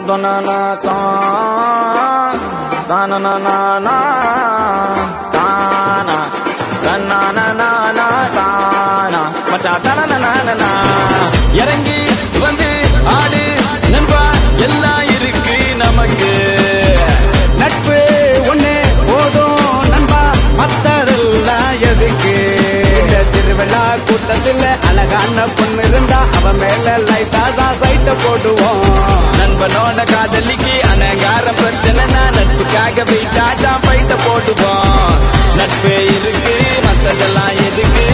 தொனனா தான் தானனா தானா தன்னானா தானா மச்சா தனனா இறங்கி வந்து ஆடு நண்பா எல்லாம் இருக்கு நமக்கு நட்பு ஒண்ணு போதும் நண்பா மத்ததெல்லாம் எதுக்கு இந்த திருவிழா கூட்டத்தில் அழகான பொண்ணு இருந்தா அவன் மேல லைட்டா தான் சைட்ட போடுவோம் நண்பனோட காதலிக்கு அனகார பிரச்சனைனா நட்புக்காக வெயிட்டா தான் பைட்ட போடுவோம் நட்பு இருக்கு மத்ததெல்லாம் எதுக்கு